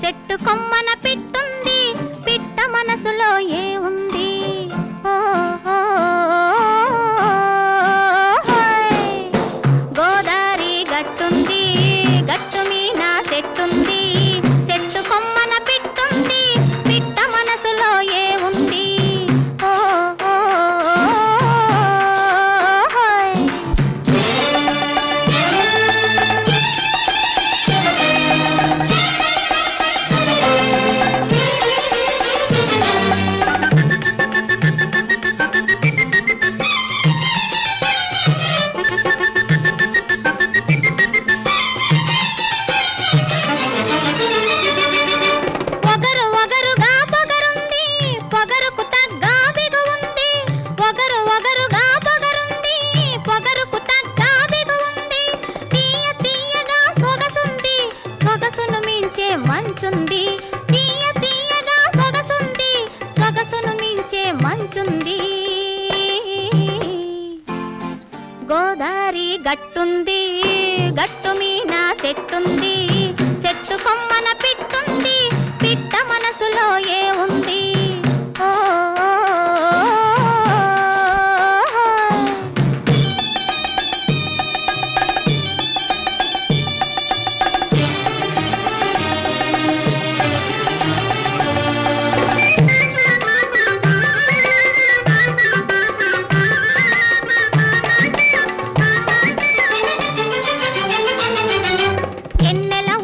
చెట్టు కొమ్మన పిట్టుంది పిట్ట మనసులో ఏ ఉంది ఓ, ఓ, హోయ్. గోదారి గట్టుంది గట్టు మీన చెట్టుంది చెట్టు కొమ్మన పిట్టుంది పిట్ట మనసులో ఏ ఉంది ఓ, ఓ, హోయ్. పొగరు ఒగరుగా పొగరుంది పొగరుకు తగ్గ బిగు ఉంది పొగరు ఒగరుగా పొగరుంది పొగరుకు తగ్గ బిగు ఉంది తీయ తీయగా సొగసుంది సొగసును మించే మంచుంది తీయ తీయగా సొగసుంది సొగసును మించే మంచుంది గోదారి గట్టుంది గట్టు మీన చెట్టుంది చెట్టు కొమ్మన పిట్టుంది పిట్ట మనసులో ఏ ఉంది ఓ, ఓ, ఓ. ఎన్నెల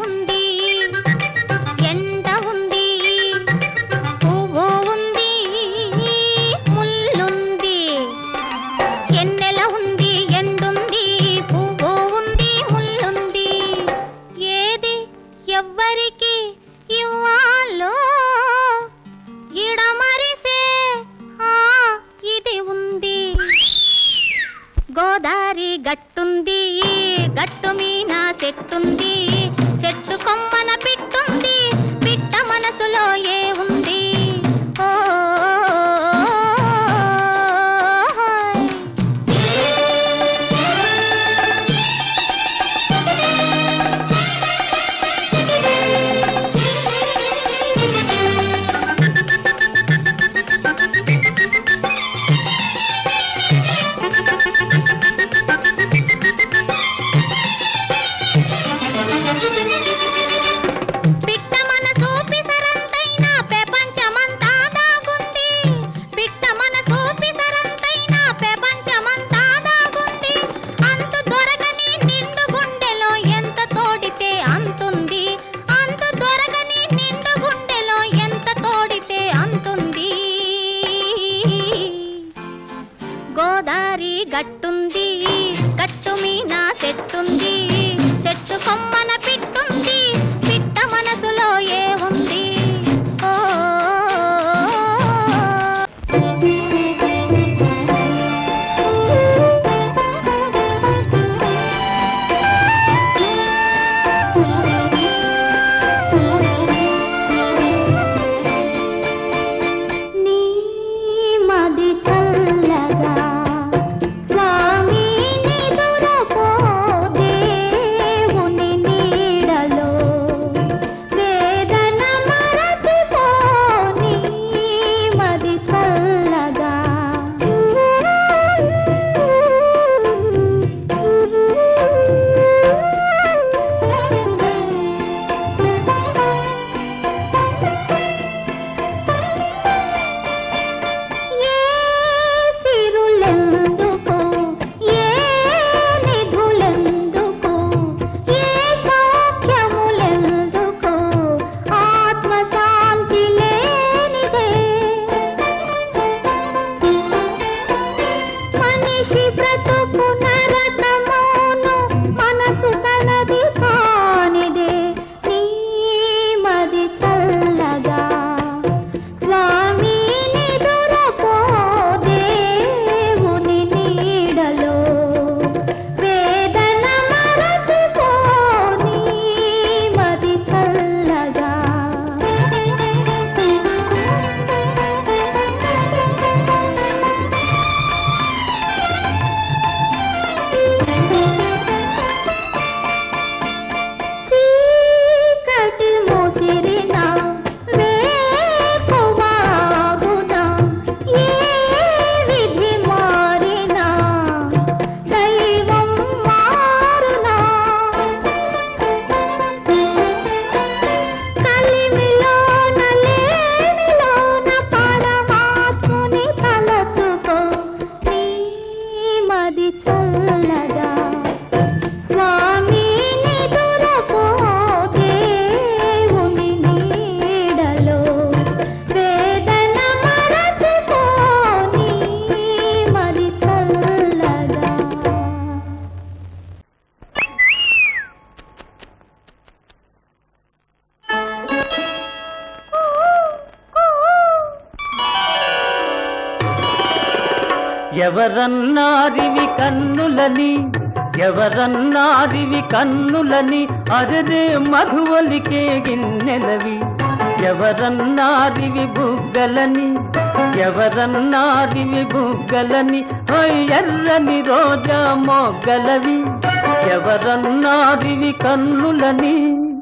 ఎవరన్నారివి కన్నులని ఎవరన్నారివి కన్నులని అరరే మధువలికే గిన్నెలవి ఎవరన్నారివి బుగ్గలని ఎవరన్నారివి బుగ్గలని ఓయ్ ఎర్రని రోజా మొగ్గలవి ఎవరన్నారివి కన్నులని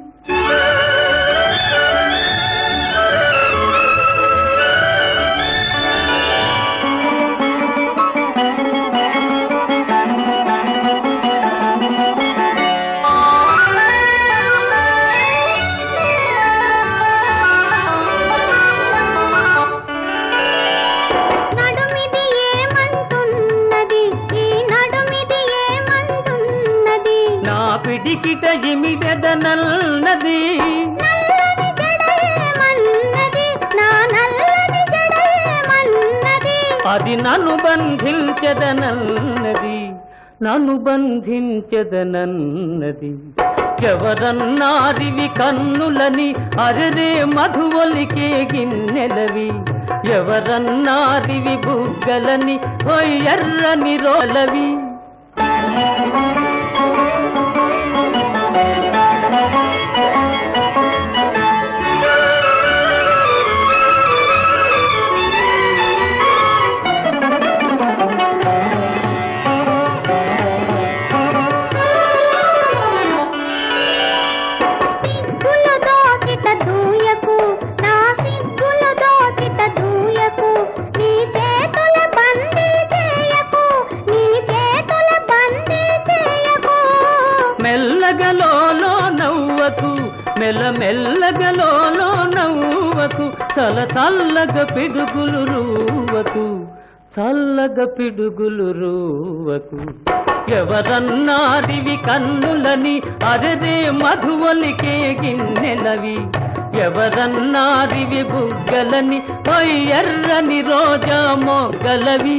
నడుమిది ఏమంటున్నది ఈ నడుమిది ఏమంటున్నది నా పిడికిట ఇమిడెదనన్నది నల్లని జడేమన్నది నా నల్లని జడేమన్నది అది నన్ను బంధించదనన్నది నన్ను బంధించదనన్నది ఎవరన్నారివి కన్నులని అరరే మధువలికే గిన్నెలవి ఎవరన్నారివి బుగ్గలని ఓయ్ ఎర్రని రోలవి సిగ్గుల దోసిట దూయకు నా సిగ్గుల దోసిట దూయకు నీ చేతుల బందీ చేయకు నీ చేతుల బందీ చేయకు మెల్లగలోలో నవ్వకు మెల్ల మెల్లగలోలో నవ్వకు చల చల్లగ పిడుగులు రూవకు చల్లగ పిడుగులు రూవకు ఎవరన్నారివి కన్నులని అరదే మధువలికే గిన్నెలవి ఎవరన్నారివి బుగ్గలని ఓయ్ ఎర్రని రోజా మొగ్గలవి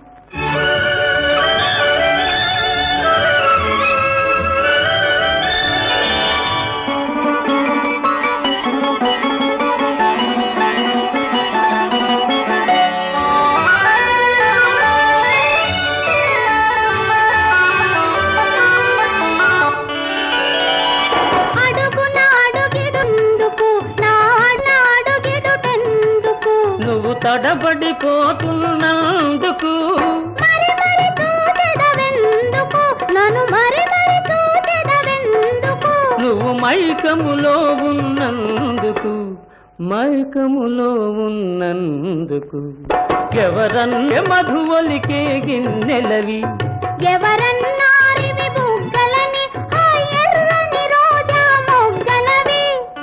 అడుగున అడుగిడుందుకు నా అడుగిడుటెందుకు నువ్వు తడబడిపోతున్నందుకు మరి మరి చూచెదవెందుకు నన్ను మరి మరి చూచెదవెందుకు నువ్వు మైకములో ఉన్నందుకు మైకములో ఉన్నందుకు ఎవరన్య మధువలికే గిన్నెలవి ఎవరన్నారివి బుగ్గలని ఆ ఎర్రని రోజా మొగ్గలవి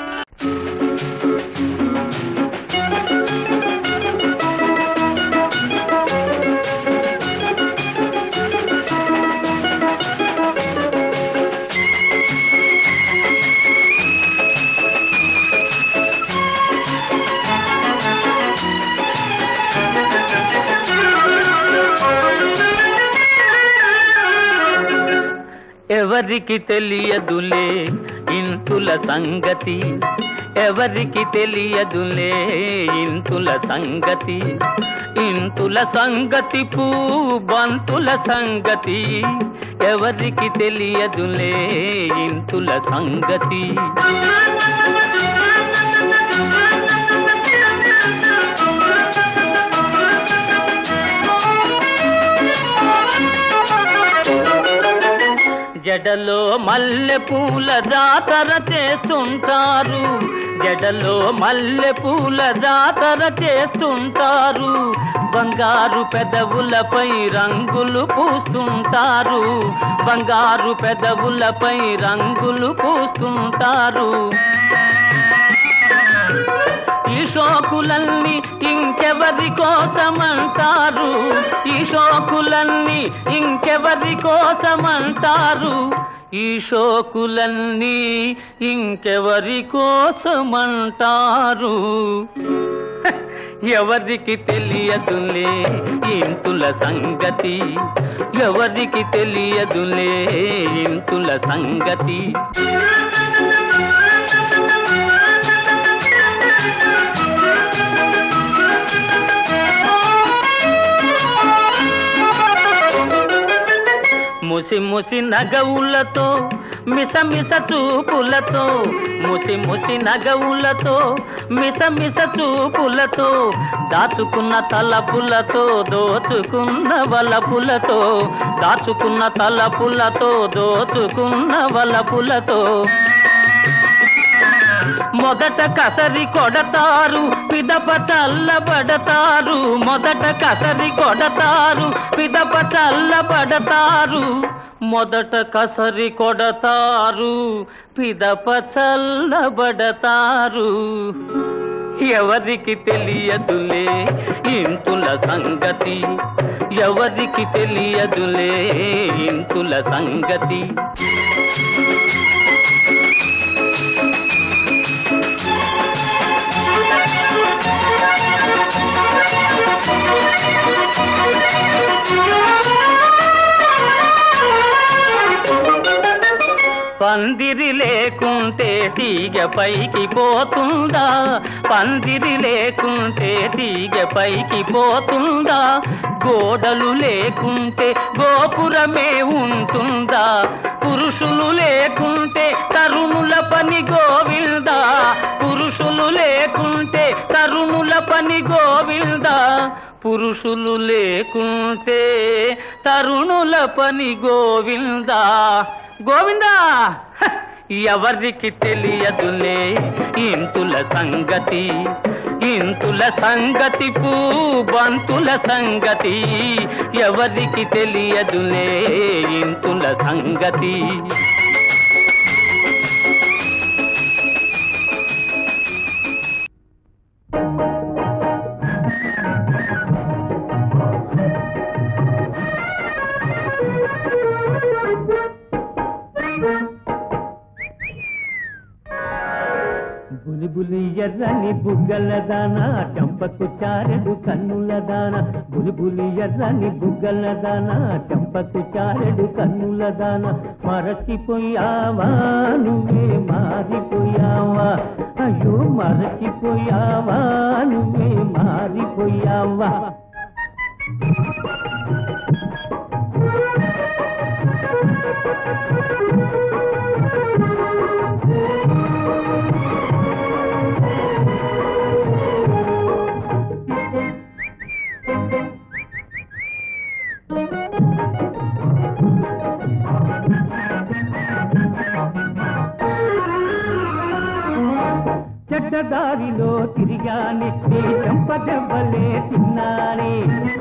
ఎవరికి తెలియదులే ఇంతుల సంగతి ఎవరికి తెలియదులే ఇంతుల సంగతి ఇంతుల సంగతి పూ బంతుల సంగతి ఎవరికి తెలియదులే ఇంతుల సంగతి జడలో మల్లె పూల జాతర చేస్తుంటారు జడలో మల్లె పూల జాతర చేస్తుంటారు బంగారు పెదవులపై రంగులు పూస్తుంటారు బంగారు పెదవులపై రంగులు పూస్తుంటారు ఈ షోకులన్నీ ఇంకెవరి కోసమంటారు ఈ షోకులన్నీ ఇంకెవరి కోసమంటారు ఈ షోకులన్నీ ఇంకెవరి కోసమంటారు హ, ఎవరికి తెలియదులే ఇంతుల సంగతి ఎవరికి తెలియదులే ఇంతుల సంగతి ముసి ముసి నగవులతో మిస మిస చూపులతో ముసి ముసి నగవులతో మిస మిస చూపులతో దాచుకున్న తలపులతో దోచుకున్న వలపులతో దాచుకున్న తలపులతో దోచుకున్న వలపులతో మొదట కసరి కొడతారు పిదప చల్లబడతారు మొదట కసరి కొడతారు పిదప చల్లబడతారు మొదట కసరి కొడతారు పిదప చల్లబడతారు ఎవరికి తెలియదులే ఇంతుల సంగతి ఎవరికి తెలియదులే ఇంతుల సంగతి పందిరి లేకుంటే తీగ పైకి పోతుందా పందిరి లేకుంటే తీగ పైకి పోతుందా గోడలు లేకుంటే గోపురమే ఉంటుందా పురుషులు లేకుంటే తరుణుల పని గోవిందా పురుషులు లేకుంటే తరుణుల పని గోవిందా పురుషులు లేకుంటే తరుణుల పని గోవిందా గోవిందా హ! ఎవరికి తెలియదులే ఇంతుల సంగతి ఇంతుల సంగతి బంతుల సంగతి ఎవరికి తెలియదులే ఇంతుల సంగతి బులిబులి ఎర్రని బుగ్గల దాన చంపకు చారెడు కన్నుల దాన బులిబులి ఎర్రని బుగ్గల దాన చంపకు చారెడు కన్నుల దాన మరచిపోయావా నువ్వే మారిపోయావా అయ్యో మరచిపోయావా నువ్వే మారిపోయావా చెడ్డదారిలో తిరిగానే నీ చెంపదెవ్వలే తిన్నానే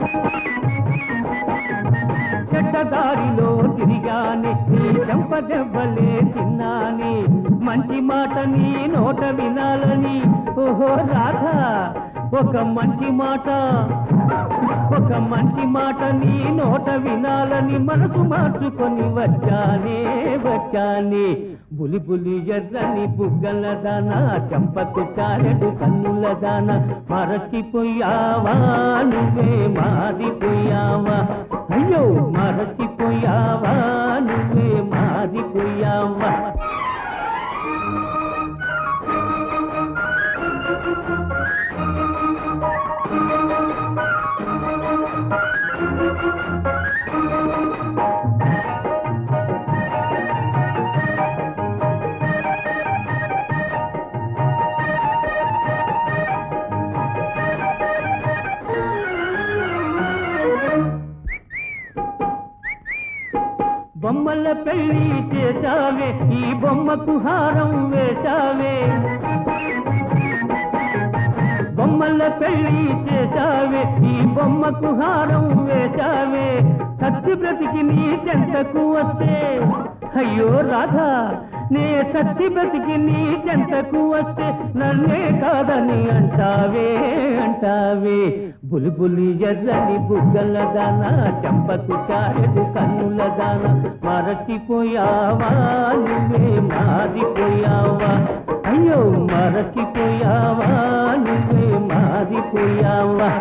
చెడ్డదారిలో తిరిగానే నీ చెంపదెవ్వలే తిన్నానే మంచి మాట నీ నోట వినాలని ఓహో రాధా ఒక మంచి మాట ఒక మంచి మాట నీ నోట వినాలని మనసు మార్చుకొని వచ్చానే వచ్చానే బులి బులి ఎర్రని బుగ్గల దాన చంపకు చాలెడు కన్నుల దాన మరచిపోయావా నువ్వే మారిపోయావా అయ్యో మరచిపోయావా నువ్వే మారిపోయావా బొమ్మల పెళ్లి చేశావే ఈ బొమ్మకు హారం వేశావే బొమ్మల పెళ్లి చేశావే ఈ బొమ్మకు హారం వేశావే సత్య బ్రతికి నీ చెంతకు వస్తే అయ్యో రాధా నే సత్య బ్రతికి నీ చెంతకు వస్తే నన్నే కాదని అంటావే అంటావే బులిబులి ఎర్రని బుగ్గల దాన చంపకు చారెడు కన్నుల దాన మరచిపోయావా నువ్వే మారిపోయావా అయ్యో మరచిపోయావా నువ్వే మారిపోయావా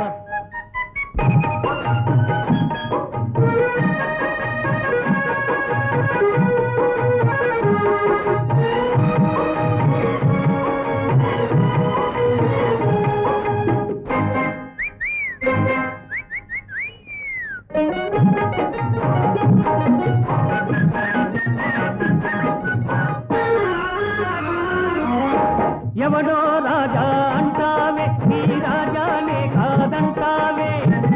ఎవడో రాజా అంటావే నీ రాజానే కాదంటావే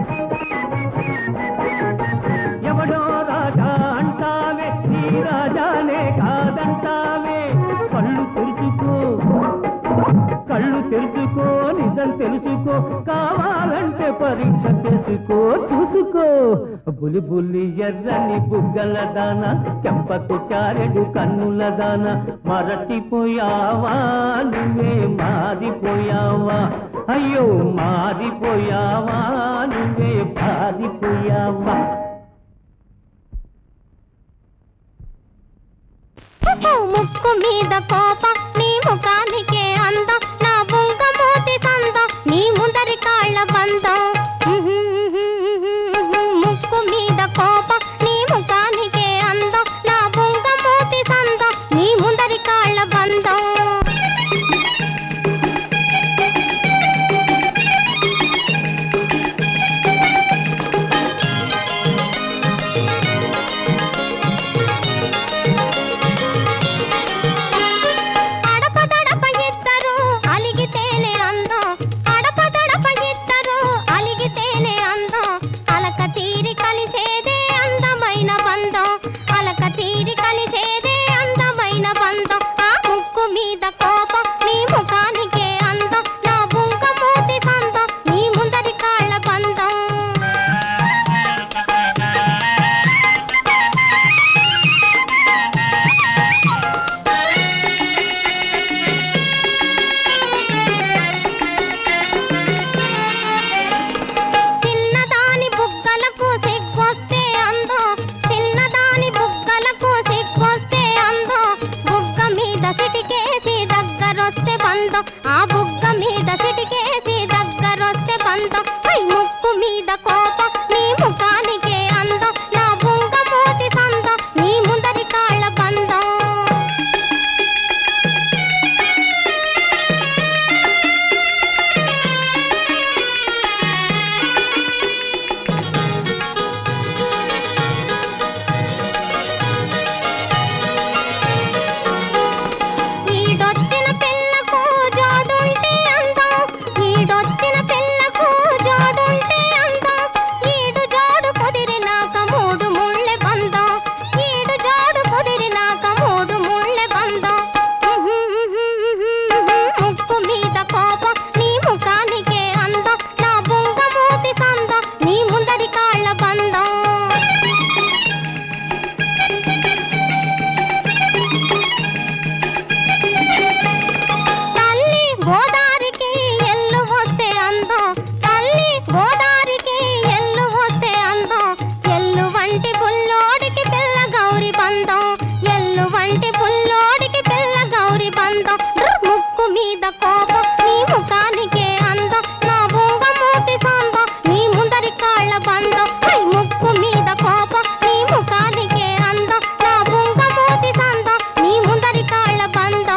ఎవడో రాజా అంటావే నీ రాజానే కాదంటావే కళ్ళు తెరుచుకో కళ్ళు తెరుచుకో నిజం తెలుసుకో కావాలంటే పరీక్ష చేసుకో చూసుకో బులి బుల్లి ఎర్రని బుగ్గల దాన చెంపకు చారెడు కన్నుల దాన మరచిపోయావా నువ్వే మారిపోయావా అయ్యో మారిపోయావా నువ్వే పారిపోయావా ముక్కు మీద కోప నీ ముఖానికే అందం నా బుంగ మూతి సందం నీ ముందరి కాళ్ళ బంధం ముక్కు మీద కోప నీ ముఖానికే అందం నా బుంగ మూతి సందం నీ ముందరి కాళ్ళ బంధం అడపదడప ఇద్దరు అలిగితేనే అందం అడపదడప ఇద్దరు అలిగితేనే అందం అలక తీరి కలిసేదే అందమైన బంధం అలక తీరి కలిసేదే అందమైన బంధం ఆ ముక్కు మీద కోపం నీ ముఖానికే అందం నా బుంక మూతి సందం నీ ముందరి కాళ్ళ బంధం చిన్నదాని బుగ్గలకు సిగ్గొస్తే అందం చిన్నదాని బుగ్గలకు సిగ్గొస్తే అందం బుగ్గ మీద సిటికేసి దగ్గరొస్తే బంధం ఆ బుగ్గ మీద సిటికేసి దగ్గరొస్తే బంధం ఐ ముక్కు మీద కోపం నీ ముఖానికే అందం నా బుంగ మూతి సందం నీ ముందరి కాళ్ళ బంధం ఈడొచ్చిన పిల్లకు జోడుంటే అందం ఈడొచ్చిన పిల్లకు జోడుంటే అందం ఈడు జోడు కుదిరినాక మూడు ముళ్ళె బంధం ఈడు జోడు కుదిరినాక మూడు ముళ్ళె బంధం ముక్కు మీద కోపం నీ ముఖానికే అందం నా బుంగ మూతి సందం నీ ముందరి కాళ్ళ బంధం తల్లి గోదారికి ఎల్లు వస్తే అందం తల్లి గోదారికి ఎల్లు వస్తే అందం ఎల్లు వంటి పుల్లోడికి పిల్ల గౌరి బంధం ఎల్లు వంటి పుల్లోడికి పిల్ల గౌరి బంధం ముక్కు మీద కోపం నీ ముఖానికే అందం నా బొంగ మూతి సందం నీ ముందరి కాళ్ళ బంధం ఐ ముక్కు మీద కోపం నీ ముఖానికే అందం నా బొంగ మూతి సందం నీ ముందరి కాళ్ళ బంధం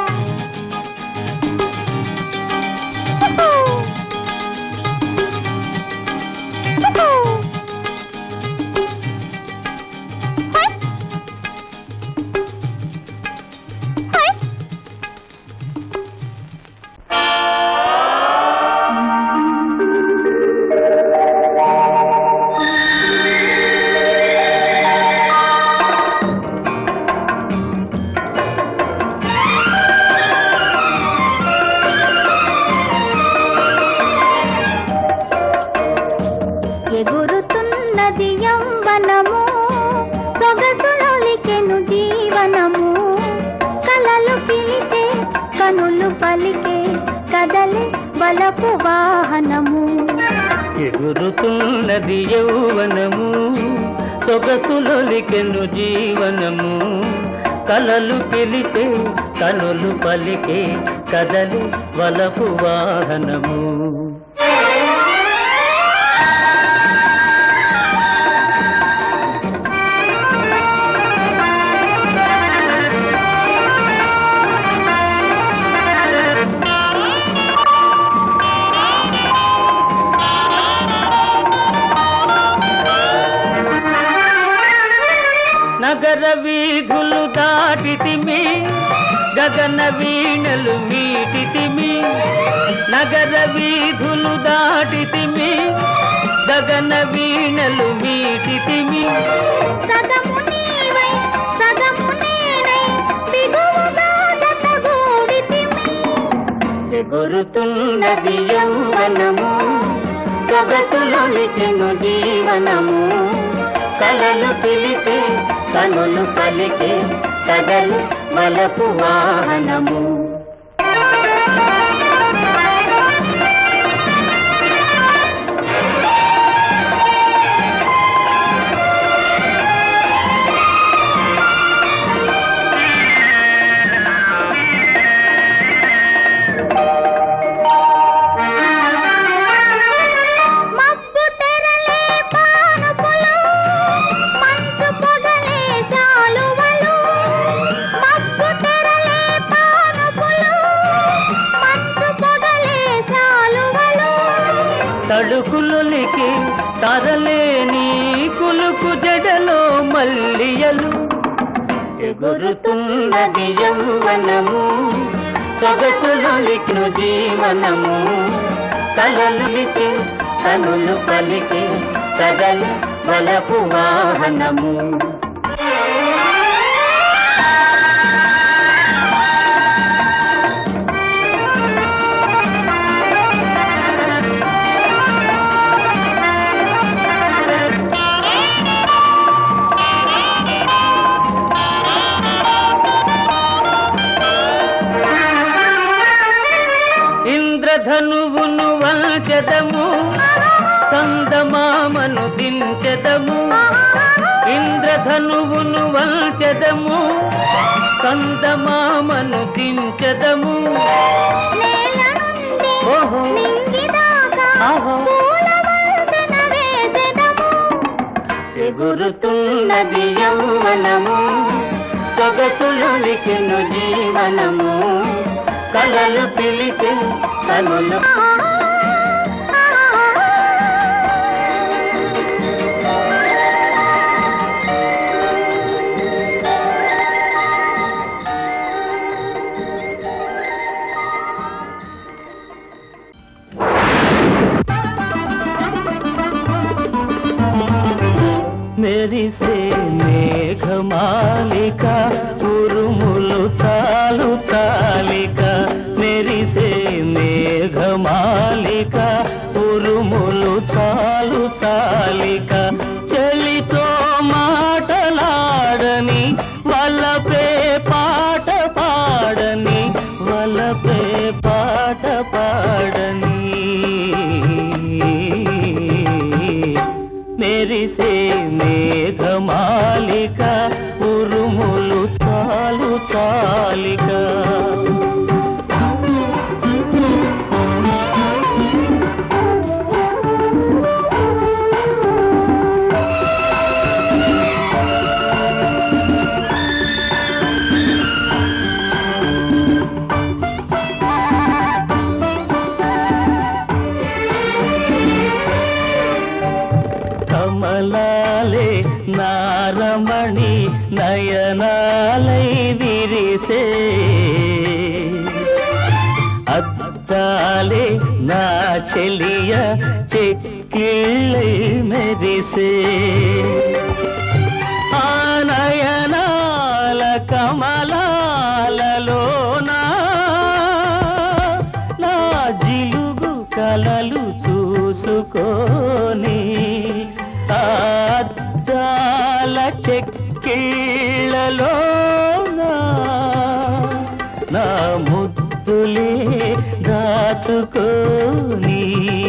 ఎగురుతున్నది యౌవనము సొగసులొలికెను జీవనము కలలు పిలిచే కనులు పలికే కదలి బలపు వాహనము ఎగురుతున్నది యౌవనము సొగసులొలికెను జీవనము కలలు పిలిచే కనులు పలికే కదలి వలపు వాహనము నగర వీధులు దాటితిమి గగన గగన వీణలు మీటితిమి నగర వీధులు దాటితిమి గగన వీణలు మీటితిమి సగము నీవై సగము నేనై దిగువగా జతగూడితిమి ఎగురుతున్నది యౌవనము సొగసులొలికెను జీవనము కలలు పిలితే కనులు పలికే కదలు మలపు వాహనము మబ్బు తెరలే పానుపులు మంచు పొగలే జాలువలు మబ్బు తెరలే పానుపులు మంచు పొగలే జాలువలు తడుకులొలికి తరలేని కులుకు జడలో మల్లియలు ఎగురుతున్నది యౌవనము సొగసులొలికిను జీవనము కలలులికి కనులు పలికి కదలు బలపు వాహనము ఇంద్రధనువును వంచదము కందమామను దించెదము ఇంద్రధనువును వంచదము కందమామను దించెదము నేల నుండి ఓహో నింగిదాకా ఆహో. పూల వాసన వేసెదము ఎగురుతున్నది యౌవనము సొగసులొలికెను జీవనము కలలు పిలిచి కనులు మెరిసే మేఘమాలిక ఉరుములు చాలు చాలిక మెరిసే మేఘమాలిక ఉరుములు చాలు చాలిక చెలితో మాటలాడని వలపే పాట పాడని వలపే పాట పాడని మెరిసే మేఘమాలిక ఉరుములు చాలు చాలిక కమలాలే నారమణి నయనాలై విరిసే అద్దాలే నా చెలియ చెక్కిళ్ళై మెరిసే ఆ నయనాల కమలాలలోనా నా జిలుగు కలలు చూసుకోని అద్దాల చెక్కిళ్ళలో నా ముద్దులే దాచుకోని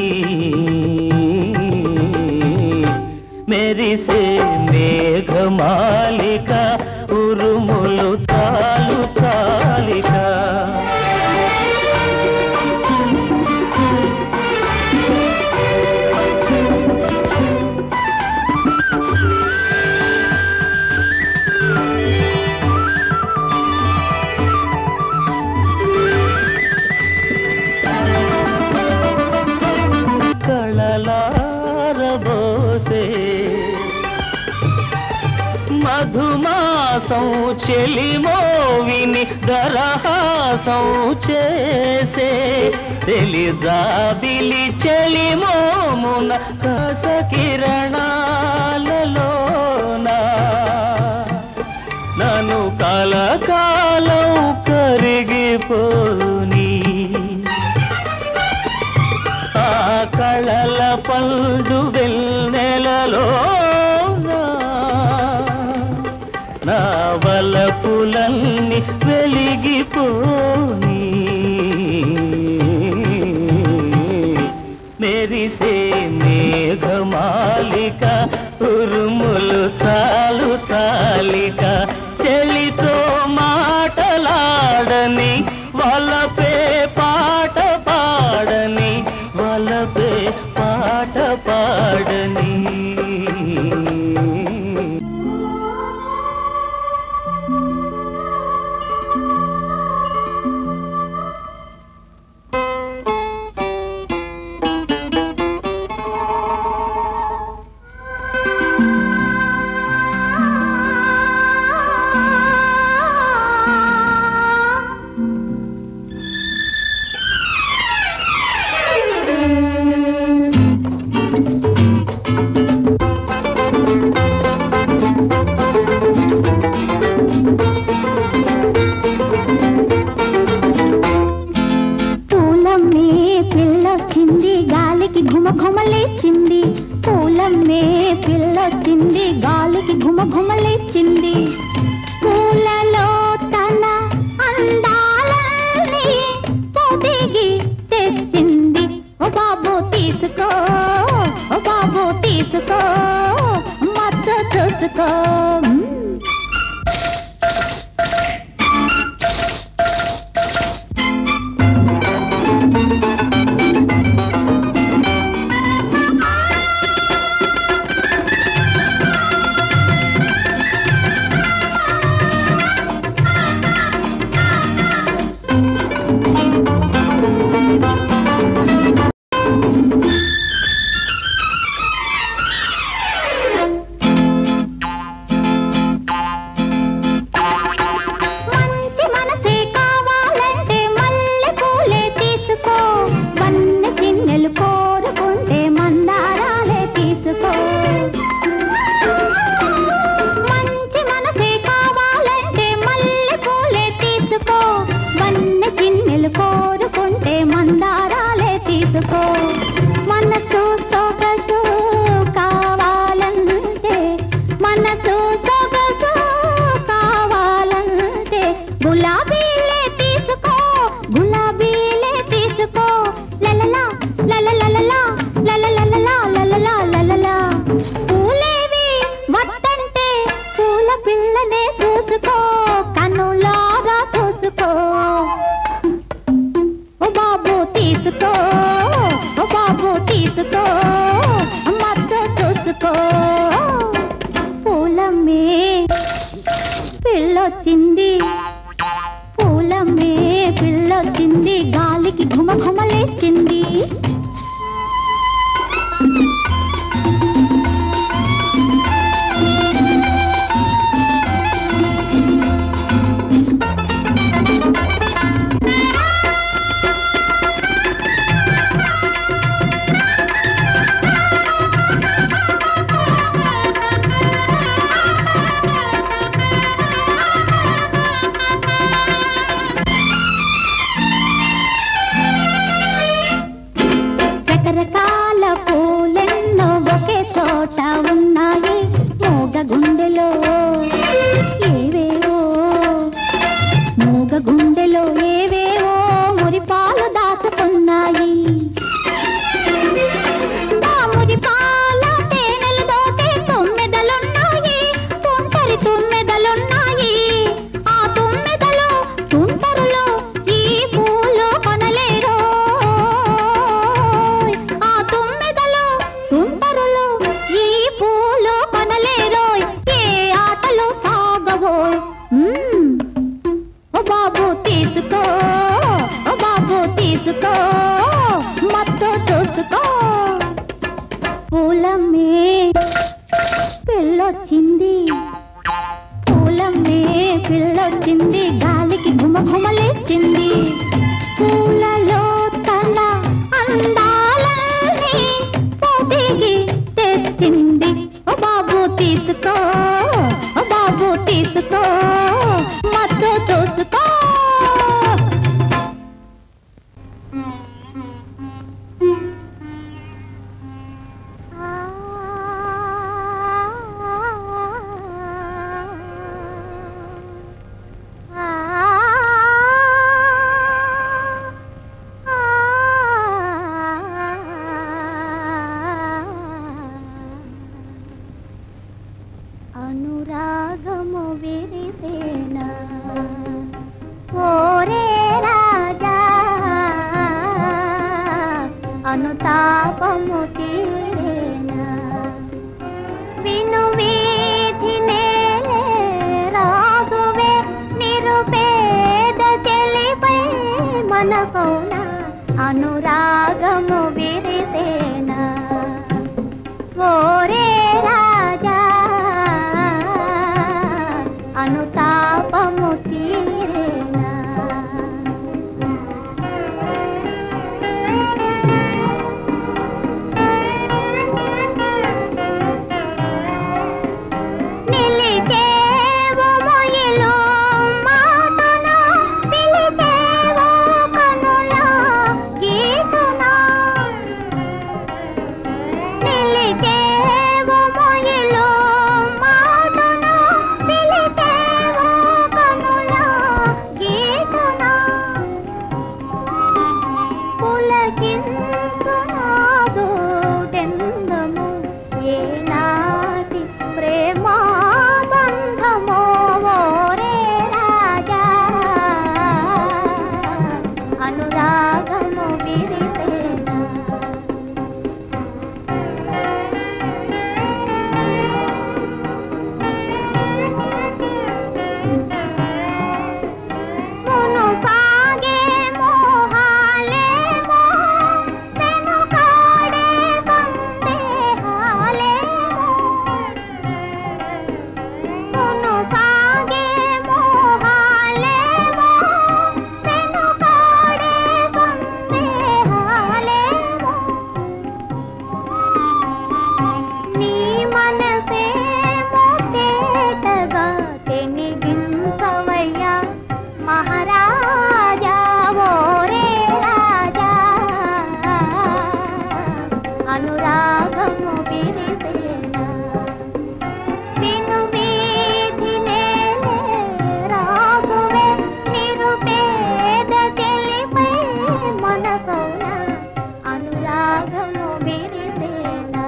మెరిసే మేఘమాలిక ఉరుములు చాలు చాలిక కళలారబోసే మధుమాస దరహాసం చెలిమోవిని దరహాసం చేసే తెలిజాబిలి చెలిమోమున కస కిరణాలలోనా నన్ను కలకాలం కరిగిపోని ఆ కళల పండు వెన్నెలలో నా వలపులన్నీ వెలిగిపోని మెరిసే మేఘమాలిక ఉరుములు చాలు చాలిక చెలితో మాటలాడని వలపే పాట పాడని వలపే పాట పాడని పూలమ్మే పిల్లొచ్చింది గాలికి ఘుమ ఘుమలేచింది పూలమ్మే పిల్లొచ్చింది గాలికి ఘుమ ఘుమలేచింది పూలలో తన అందాలని పొదిగి తెచ్చింది ఓ బాబు తీసుకో ఓ బాబు తీసుకో మచ్చ చూసుకో మ్మ్. మంచి మనసే కావాలంటే మల్లె పూలే తీసుకో వన్నె చిన్నెలు కోరుకుంటే మందారాలే తీసుకో మంచి మనసే కావాలంటే మల్లె పూలే తీసుకో వన్నె చిన్నెలు కోరుకుంటే మందారాలే తీసుకో మనసు సొగసు కావాలంటే మనసు సొగసు కావాలంటే గులాబీలే తీసుకో గులాబీలే తీసుకో లలలా లలలలలా లలలలలా లలలా లలలా పూలేవి వద్దంటే పూల పిల్లనే చూసుకో కనులారా చూసుకో ఓ బాబు తీసుకో ఓ బాబు తీసుకో మచ్చ చూసుకో పూలమ్మే పిల్లొచ్చింది పూలమ్మే పిల్లొచ్చింది గాలికి ఘుమ ఘుమలేచింది రకరకాల పూలెన్నో ఒకే చోట ఉన్నాయి మూగ గుండెలో ఏవేవో మూగ గుండెలో ఏవేవో మురిపాలు దాచుకున్నాయి ఆ మురిపాల తేనెలు దోచే తుమ్మెదలున్నాయి తుంటరి తుమ్మెదలున్నాయి ఆ తుమ్మెదలు తుంటరులో ఈ పూలు కొనలేరు ఆ తుమ్మెదలు తుంటరులు ఈ పూలు కొనలేరోయ్ ఏ ఆటలు సాగవోయ్ మ్మ్. ఓ బాబు తీసుకో ఓ బాబు తీసుకో మచ్చ చూసుకో పూలమ్మే పెళ్ళొచ్చింది పూలమ్మే వచ్చింది గాలికి ఘుమ ఘుమలేచింది పూలలో తన అందాలన్నీ పోటీకి తెచ్చింది ఓ బాబు తీసుకో ఓ బాబు తీసుకో మత్తు చూసుకో అనురాగము విరిసేన ఓరే రాజా అనుతాపము తీరేనా విను వీధి నేలే రాజువే నిరుపేద చెలిపై మనసౌన అనురాగము విరిసేనా ఓరే రాజా అనుతాపము తీరేనా నిలిచేవు మొయిలు మాటున పిలిచేవు కనుల గీటున నిలిచేవు మొయిలు మాటున పిలిచేవు కనుల గీటున పులకించునాదుడెందము ఏనాటి ప్రేమా బంధమో ఓరే రాజా అనురాగము విరిసేనా మును సాగే మోహాలేమో వెనుకాడే సందేహాలేమో మును సాగే మోహాలేమో వెనుకాడే సందేహాలేమో నీ మనసేమో తేటగా తెనిగించవయ్యా మహారాజా ఓరే రాజా అనురాగము విరిసేనా విను వీధి నేలే రాజువే నిరుపేద చెలిపై మనసౌన అనురాగము విరిసేనా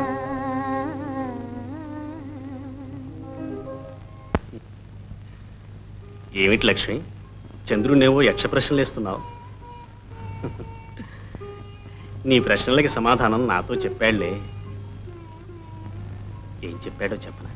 ఏమిటి లక్ష్మి చంద్రునేవో యక్ష ప్రశ్నలు వేస్తున్నావు నీ ప్రశ్నలకి సమాధానం నాతో చెప్పాడులే ఏం చెప్పాడో చెప్పనా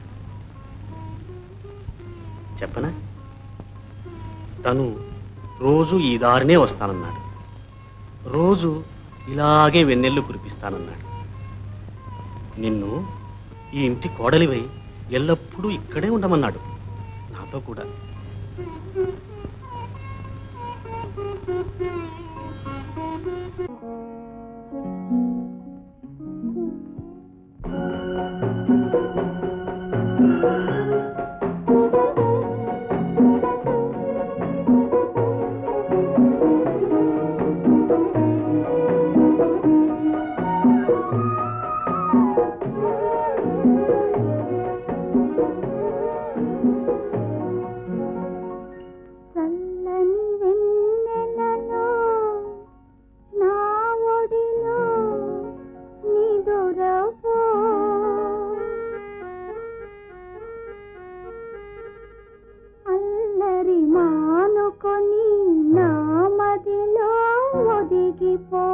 చెప్పనా తను రోజు ఈ దారినే వస్తానన్నాడు రోజు ఇలాగే వెన్నెళ్ళు కురిపిస్తానన్నాడు నిన్ను ఈ ఇంటి కోడలివై ఎల్లప్పుడూ ఇక్కడే ఉండమన్నాడు నాతో కూడా చల్లని వెన్నెలలో నా ఒడిలో నిదురపో అల్లరి మానుకొని నా మదిలో ఒదిగిపో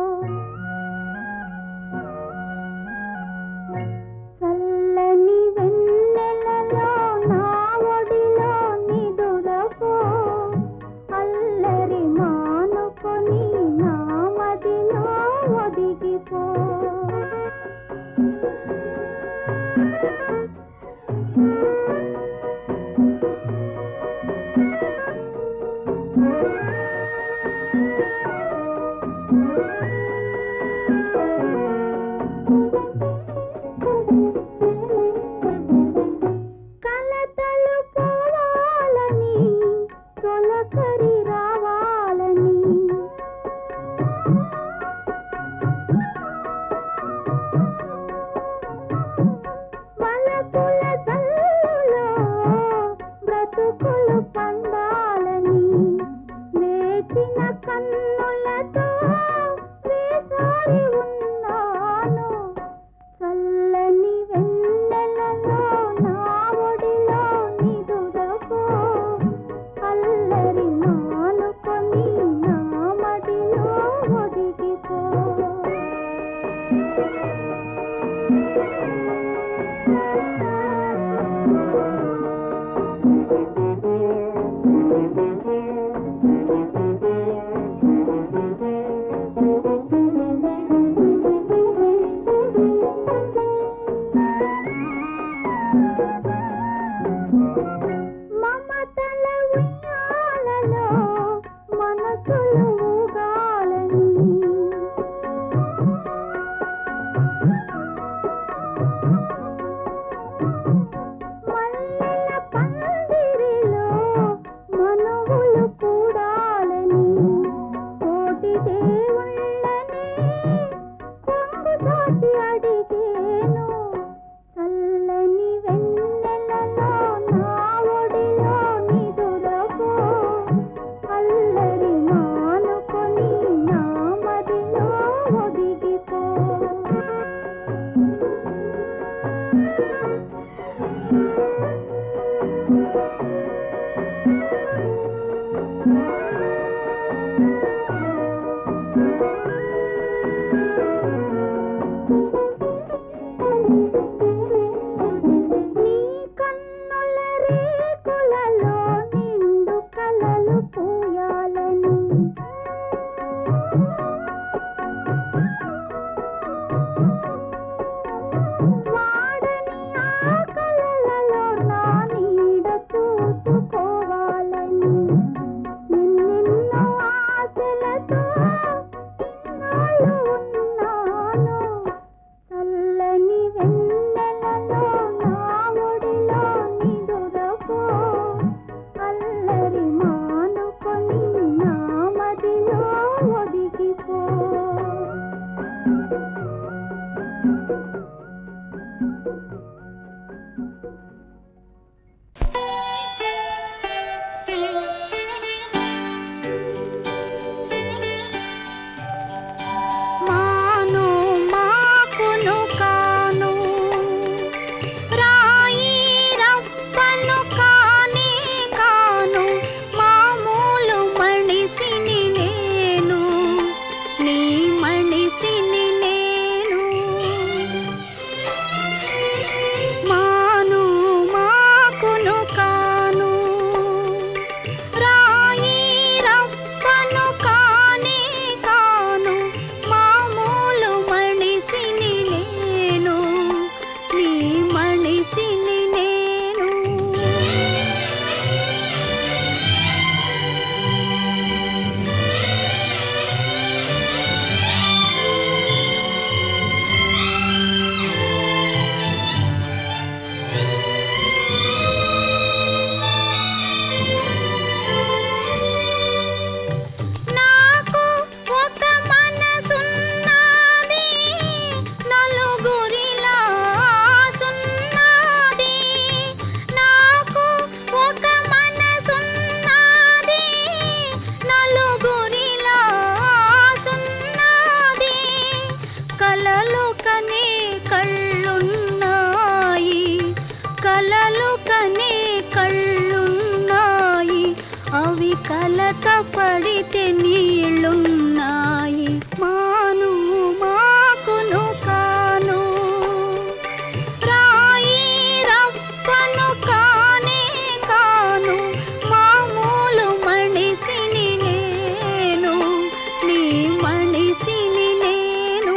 చల్లని వెన్నెలలో నా ఒడిలో నిదురపో అల్లరి మానుకొని నా మదిలో ఒదిగిపో కలతలు పోవాలని తొలకరి రావాలని వలపుల జల్లులో బ్రతుకులు పండాలని వేచిన కన్నులతో వేసారి ఉన్నాను చల్లని వెన్నెలలో నా ఒడిలో నిదురపో అల్లరి మానుకొని నా మదిలో ఒదిగిపో మమతల ఉయ్యాలలో మనసులు ఊగాలని మల్లెల పందిరిలో మనవులు కూడాలని కోటి దేవుళ్ళని కొంగు సాటి అడిగేను చల్లని వెన్నెలలో నా ఒడిలో నిదురపో అల్లరి మానుకొని నా మదిలో ఒదిగిపో నీ కన్నుల రేకులలో నిండు కలలు పూయాలని వాడని ఆ కలలలో నా నీడ చూసుకోవాలని నిన్నెన్నో ఆశలతో ఇన్నాళ్ళు ఉన్నాను చల్లని వెన్నెలలో నా ఒడిలో నిదురపో అల్లరి మానుకొని నా మదిలో ఒదిగిపో మాను మాకును కాను రాయి రప్పను కానే కాను మామూలు మణిసిని నేను నీ మణిసిని నేను మాను మాకును కాను రాయి రప్పను కానే కాను మామూలు మణిసిని నేను నీ మణిసిని నేను నాకు ఒక మనసున్నది నలుగురిలా సున్నది నాకు ఒక మనసున్నది నలుగురిలా సున్నది కలలు కనే కళ్ళున్నాయి కలలు కనే కళ్ళున్నాయి అవి కలత పడితే నీళ్ళున్నాయి మాను మాకును కాను రాయి రప్పను కానే కాను మామూలు మణిసిని నేను నీ మణిసిని నేను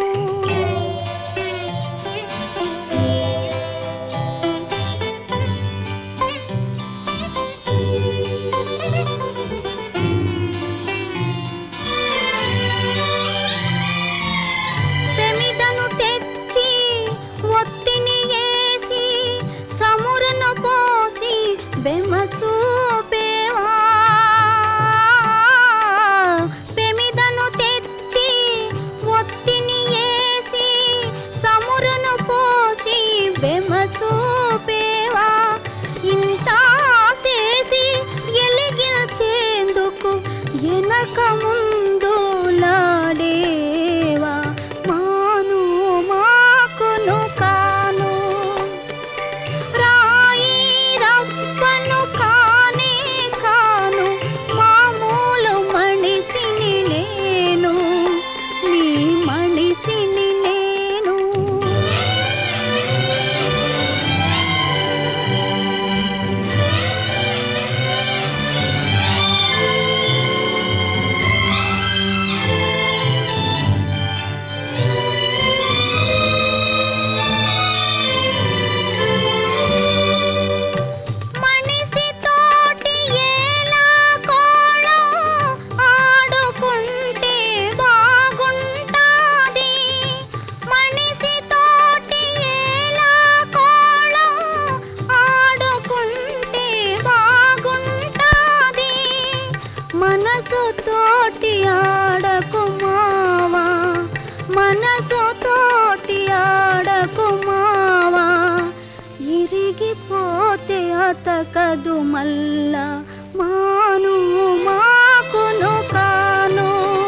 దొరకదు మల్ల మాను మాకును కాను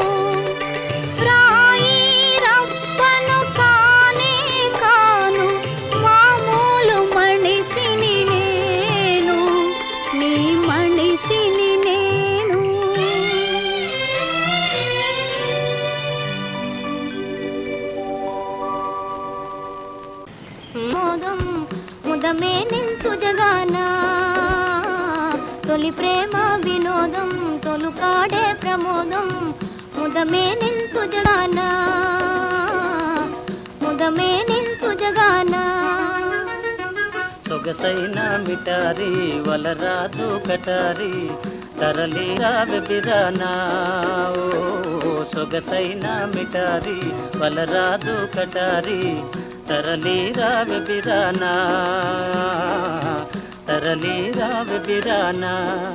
రాయి రప్పను కానే కాను మామూలు మనిషిని నేను నీ మనిషిని నేను మోదం ముదమే నించు జగాన తొలి ప్రేమ వినోదం తొలు కాడే ప్రమోదం ముదమే నించు జగాన ముదమే నించు జగాన సొగసైన మిటారి వలరాజు కటారి తరలి రావిరానా ఓ సొగసైన మిటారి వలరాజు కటారి తరలి రావిరానా తరలి రావిరానా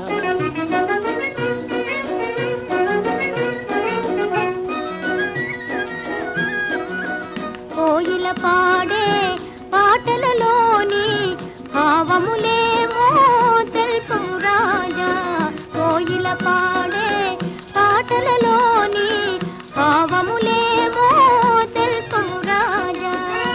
కోయిల పాడే పాటలలోని భావములేమో తెలుపు రాజా కోయిల పాడే పాటలలోని భావములేమో తెలుపు రాజా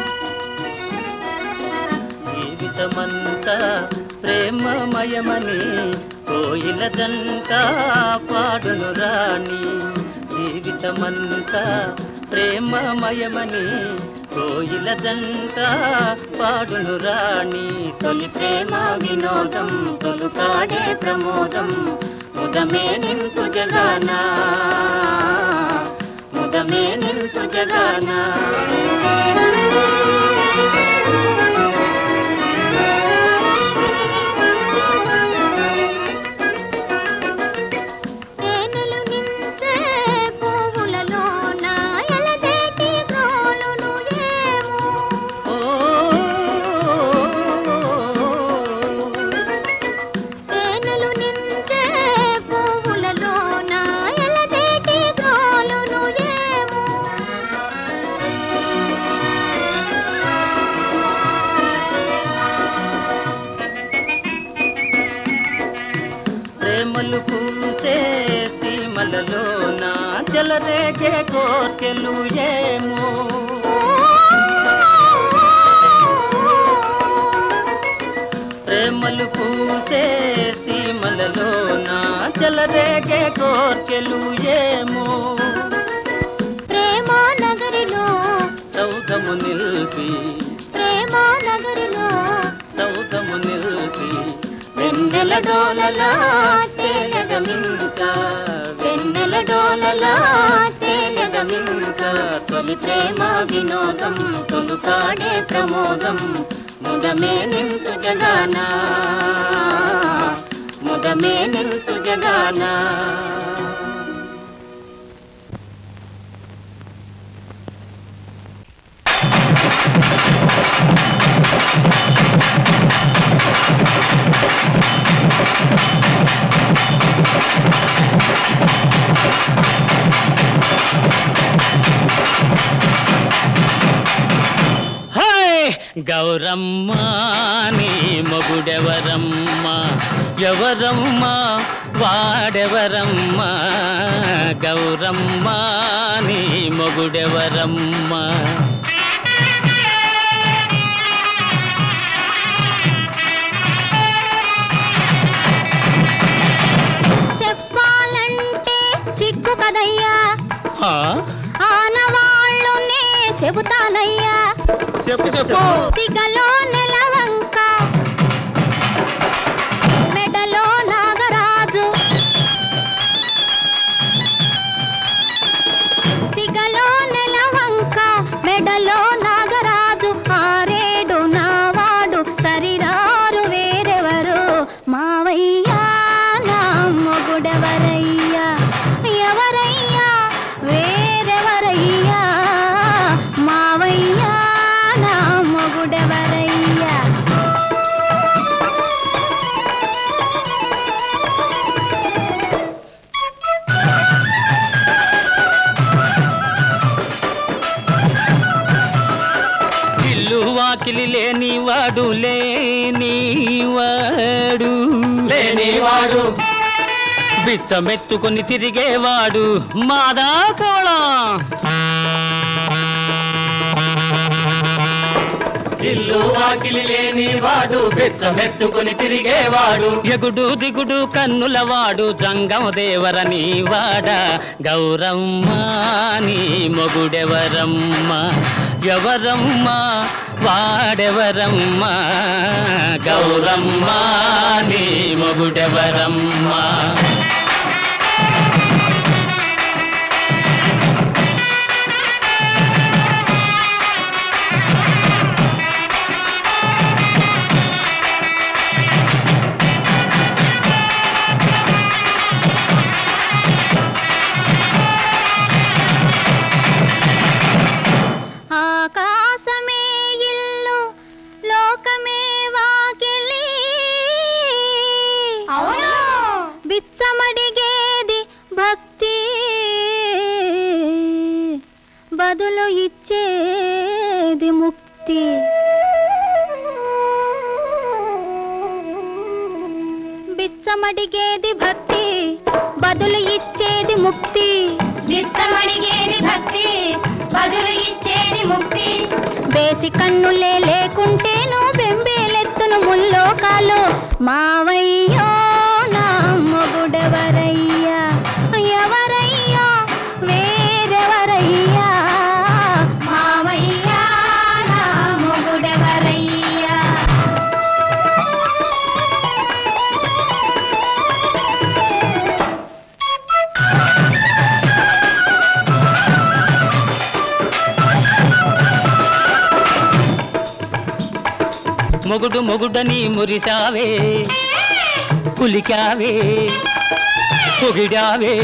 జీవితమంతా ప్రేమమయమని కోయిలదంతా పాడును రాణి జీవితమంతా ప్రేమమయమని కోయిలదంతా పాడును రాణి తొలి ప్రేమ వినోదం తొలు కాడే ప్రమోదం ముదమే నింతు జగానా ముదమే నింతు జగానా తేనెలు నించే పువ్వులలోన ఎలదేటి గ్రోలును ఏమో తేనెలు నించే పువ్వులలోన ఎలదేటి గ్రోలును ఏమో ప్రేమలు పూసే సీమలలో నా చెలరేగే కోర్కెలు ఏమో ప్రేమలు పూసే సీమలలో నా చెలరేగే కోర్కెలు ఏమో ప్రేమ నగరిలో సౌధము నిల్పి ప్రేమ నగరిలో సౌధము నిల్పి వెన్నెల డోలలా తేలగమింక వెన్నెల డోలలా తేలగమింక తొలి ప్రేమ వినోదం తొలు కాడే ప్రమోదం ముదమే నింతు జగానా ముదమే నింతు జగానా హాయ్ గౌరమ్మ నీ మొగుడెవరమ్మ ఎవరమ్మ వాడెవరమ్మ గౌరమ్మ నీ మొగుడెవరమ్మ చెప్పాలంటే సిగ్గు కదయ్యా హా? ఆనవాళ్ళునే చెబుతానయ్యా చెప్పు చెప్పు సిగలో నెలవంక మెడలో నాగరాజు సిగలో నెలవంక మెడలో నాగరాజు ఆరేడు నావాడు సరిరారు వేరెవరు మావయ్యా నా మొగుడెవరయ్యా ఎవరయ్యా వేరెవరయ్యా మావయ్యా నా మొగుడెవరయ్యా వాకిలి లేనివాడు లేనివాడు లేనివాడు బిచ్చమెత్తుకొని తిరిగేవాడు మాదా కోళం ఇల్లు వాకిలి లేని వాడు బెచ్చమెత్తుకుని తిరిగేవాడు ఎగుడు దిగుడు కన్నులవాడు జంగం దేవరని వాడ గౌరమ్మ నీ మొగుడెవరమ్మ ఎవరమ్మ వాడెవరమ్మ గౌరమ్మ నీ మొగుడెవరమ్మ ఆకాశమే ఇల్లు లోకమే వాకిలి అవును బిచ్చమడిగేది భక్తి బదులు ఇచ్చేది ముక్తి బిచ్చమడిగేది భక్తి బదులు ఇచ్చేది ముక్తి విత్తమడిగేది భక్తి బదులు ఇచ్చేది ముక్తి బేసి కన్నులే లేకుంటేను బెంబేలెత్తును ముల్లోకాలు మావయ్యో నా మొగుడెవరయ్యా ఎవరయ్యా వేరెవరయ్యా మావయ్యా నా మొగుడెవరయ్యా మొగుడు మొగుడని మురిసావే కులికావే పొగిడావే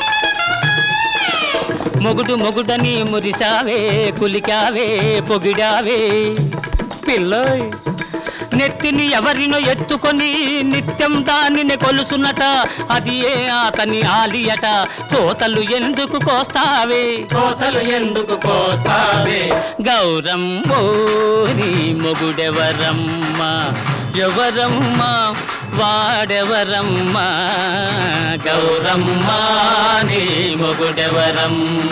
మొగుడు మొగుడని మురిసావే కులికావే పొగిడావే పిల్లోయ్ నెత్తిని ఎవరినో ఎత్తుకొని నిత్యం దానిని కొలుసునట అది ఏ అతని ఆలియట కోతలు ఎందుకు కోస్తావే కోతలు ఎందుకు కోస్తావే గౌరమ్మో నీ మొగుడెవరమ్మ ఎవరమ్మ వాడెవరమ్మ గౌరమ్మ నీ మొగుడెవరమ్మ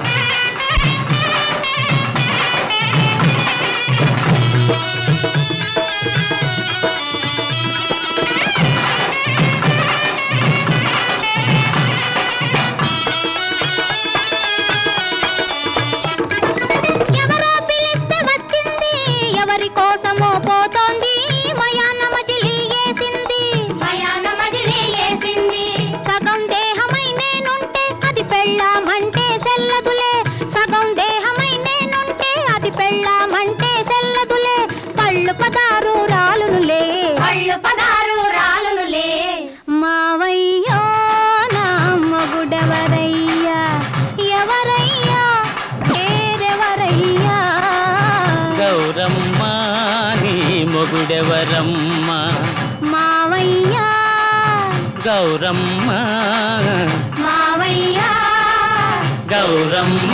ఎవరో పిలిస్తే వచ్చింది ఎవరి కోసమో పోతోంది మయాన మజిలీ వేసింది మయాన మజిలీ వేసింది సగం దేహమై నేనుంటే అది పెళ్ళామంటే సెల్లదులే సగం దేహమై నేనుంటే అది పెళ్ళామంటే సెల్లదులే కళ్ళు పదారు రాలునులే కళ్ళు పదారు రాలునులే మావయ్యో నా మగుడెవరయ్యా ఎవరయ్యా పేరెవరయ్యా గౌరమ్మ నీ మొగుడెవరమ్మ మావయ్యా గౌరమ్మ మావయ్యా గౌరమ్మ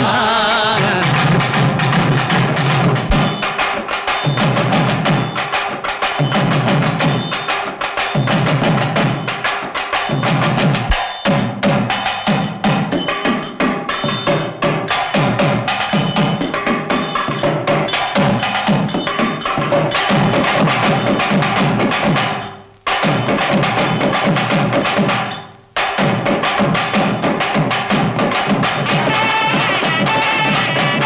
ఆ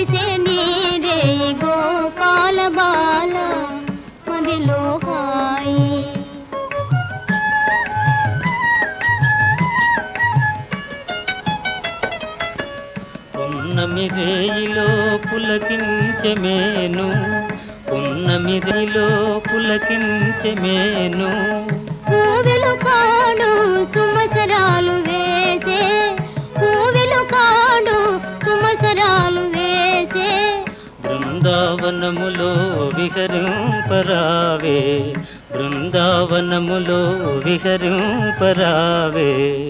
విరిసే నీరే గోపాల బాల మదిలో హాయి పున్నమి రేయిలో పులకించెమేను పున్నమి రేయిలో పులకించెమేను పూవెలు కాడు సుమసరాలు వేసే పూవెలు కాడు సుమసరాలు వేసే బృందావనములో విహరింపరావే బృందావనములో విహరింపరావే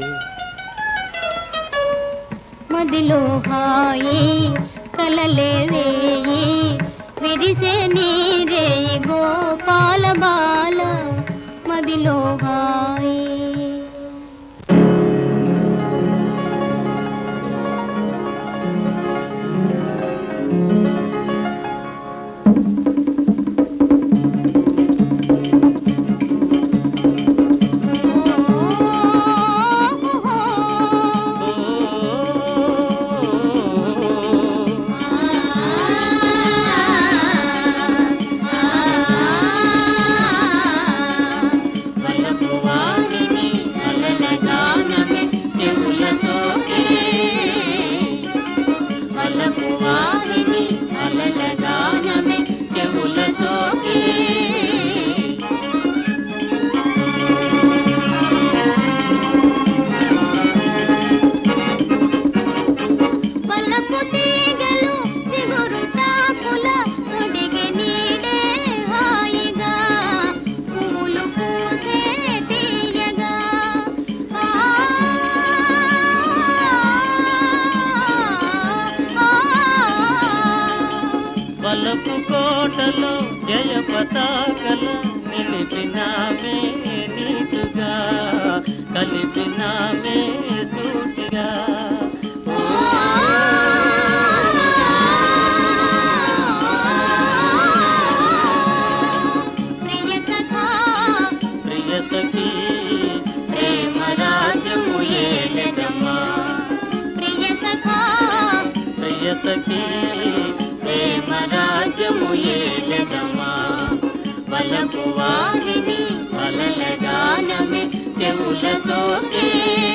మదిలో హాయి కలలే వేయి విరిసే నీరే గోపాల బాల మదిలో హాయి వలపువాడిని అలల గానమే చెవుల సోకే వలపువాడిని అలల గానమే చెవుల సోకే వలపు తీగలు చిగురు టాకుల తొడిగి నీడే హాయిగా పువ్వులు పూసే తీయగా ఆ, ఆ, వలపు కోటలో జయ పతాకల నిలిపినామే నీటుగా కలిపినామే సూటిగా ప్రియ సఖా ప్రియ సఖీ ప్రేమ రాజము ఏలదమా ప్రియ సఖా ప్రియ సఖీ ప్రేమ రాజము ఏలదమా వలపు వారిని అలల గానమే చెవుల సోకే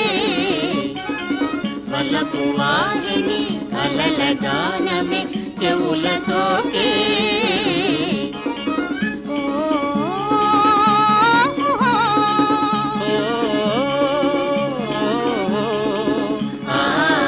వలపు వారిని అలల గానమే చెవుల సోకే ఓ, ఓ, ఆ,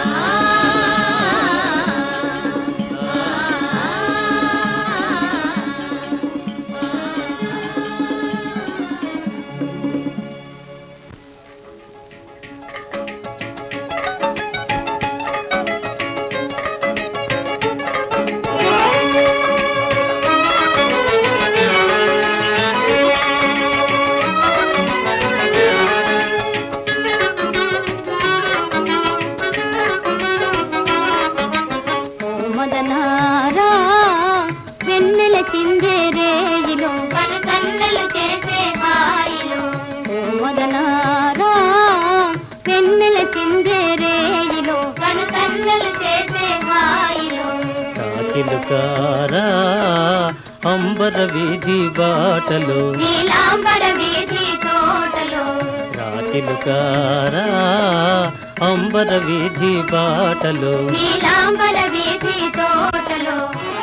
ఓ మదనారా వెన్నెల చిందే రేయిలో మన కన్నెలు చేసే హాయిలో ఓ మదనారా వెన్నెల చిందే రేయిలో మన కన్నెలు చేసే హాయిలో కాకిలుకారా అంబర వీధి బాటలో నీలాంబర వీధి తోటలో రాకిలుకారా అంబర వీధి బాటలో నీలాంబర వీధి తోటలో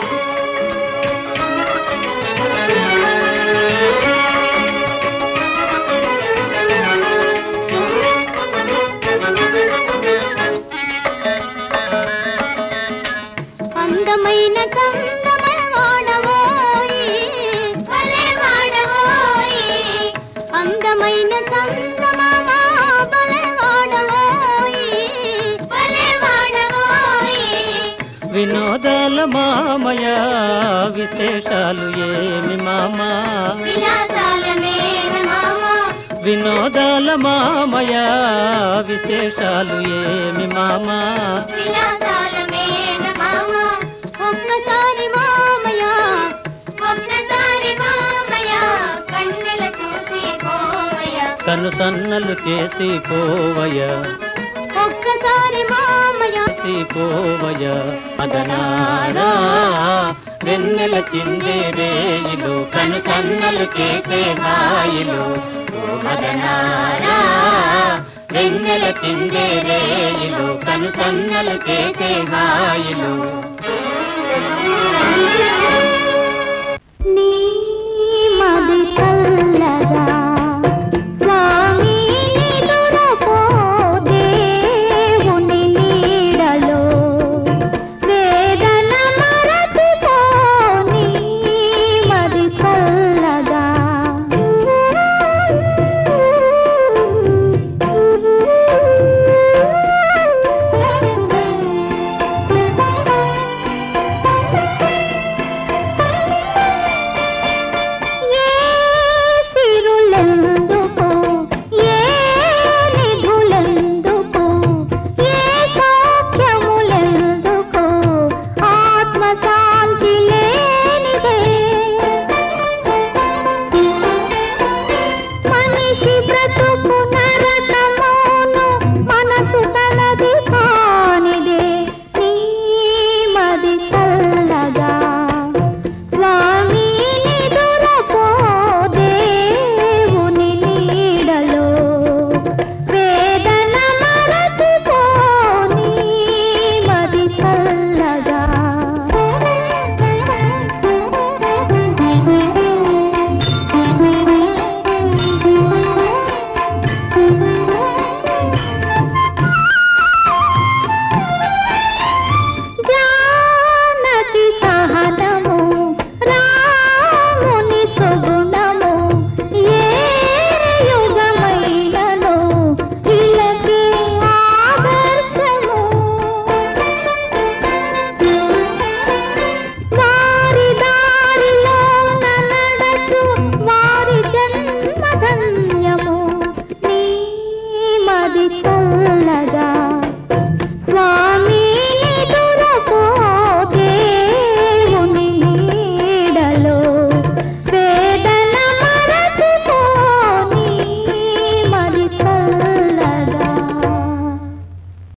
అందమైన చందమై వాడవోయి భలే వాడవోయి అందమైన చందమామ భలే వాడవోయి భలే వాడవోయి వినోదాల మామయ విశేషాలు ఏమి మామా విలాసాల మేర మామ వినోదాల మామయ విశేషాలు ఏమి మామా విలాసాల మేర మామ ఒక్కసారి మామయ్య ఒక్కసారి మామయ్య కన్నెల చూసి పోవయ్య కను సన్నలు చేసి పోవయ ఒక్కసారి మామయ్య చేసి చేరుకోవయ మదనారా వెన్నెల చిందే రేయిలు కను సన్నలు చేసే హాయిలు ఓ మదనారా వెన్నెల తిందే రేయిలు కను సన్నలు చేసే హాయిలు నీ